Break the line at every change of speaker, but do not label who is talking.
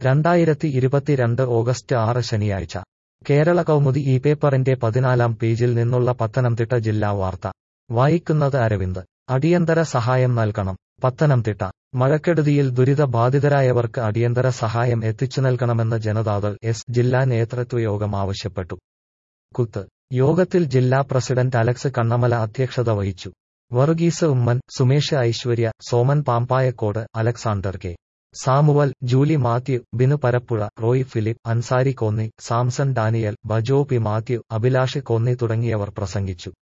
രണ്ടായിരത്തി ഇരുപത്തിരണ്ട് ഓഗസ്റ്റ് ആറ് ശനിയാഴ്ച കേരള കൗമുദി ഈ പേപ്പറിന്റെ പതിനാലാം പേജിൽ നിന്നുള്ള പത്തനംതിട്ട ജില്ലാ വാർത്ത വായിക്കുന്നത് അരവിന്ദ് അടിയന്തര സഹായം നൽകണം പത്തനംതിട്ട മഴക്കെടുതിയിൽ ദുരിതബാധിതരായവർക്ക് അടിയന്തര സഹായം എത്തിച്ചു നൽകണമെന്ന് ജനതാദൾ എസ് ജില്ലാ നേതൃത്വയോഗം ആവശ്യപ്പെട്ടു കുത്ത് യോഗത്തിൽ ജില്ലാ പ്രസിഡന്റ് അലക്സ് കണ്ണമല അധ്യക്ഷത വഹിച്ചു വർഗീസ് ഉമ്മൻ സുമേഷ് ഐശ്വര്യ സോമൻ പാമ്പായക്കോട് അലക്സാണ്ടർ കെ സാമുവൽ ജൂലി മാത്യു ബിനു പരപ്പുഴ റോയ് ഫിലിപ്പ് അൻസാരി കോന്നി സാംസൺ ഡാനിയൽ ബജോ പി മാത്യു അഭിലാഷ് കോന്നി തുടങ്ങിയവർ പ്രസംഗിച്ചു